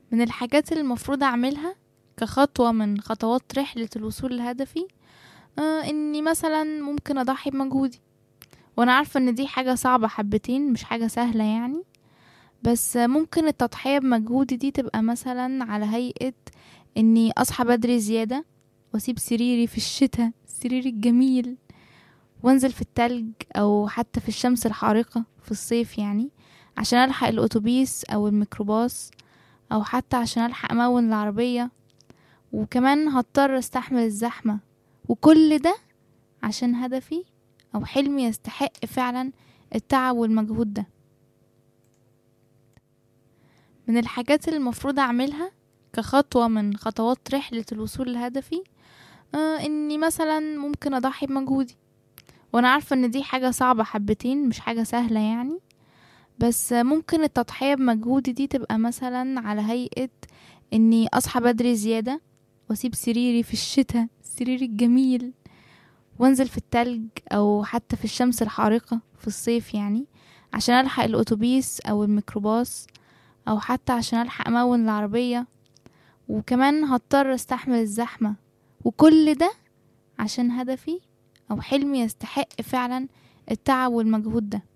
من الحاجات اللي المفروض أعملها كخطوة من خطوات رحلة الوصول لهدفي آه إني مثلا ممكن أضحي بمجهودي وأنا عارفة إن دي حاجة صعبة حبتين مش حاجة سهلة يعني بس ممكن التضحية بمجهودي دي تبقى مثلا على هيئة إني أصحى بدري زيادة وأسيب سريري في الشتاء السرير الجميل وانزل في التلج أو حتى في الشمس الحارقة في الصيف يعني عشان ألحق الأتوبيس أو الميكروباص أو حتى عشان ألحق أمون العربية وكمان هضطر استحمل الزحمة وكل ده عشان هدفي أو حلمي يستحق فعلا التعب والمجهود ده من الحاجات اللي المفروض أعملها كخطوة من خطوات رحلة الوصول لهدفي آه إني مثلا ممكن أضحي بمجهودي وأنا عارفة إن دي حاجة صعبة حبتين مش حاجة سهلة يعني بس ممكن التضحية بمجهودي دي تبقى مثلا على هيئة إني أصحى بدري زيادة وأسيب سريري في الشتاء السرير الجميل وانزل في التلج أو حتى في الشمس الحارقة في الصيف يعني عشان ألحق الأتوبيس أو الميكروباص أو حتى عشان ألحق أمون العربية وكمان هضطر استحمل الزحمة وكل ده عشان هدفي أو حلمي يستحق فعلا التعب والمجهود ده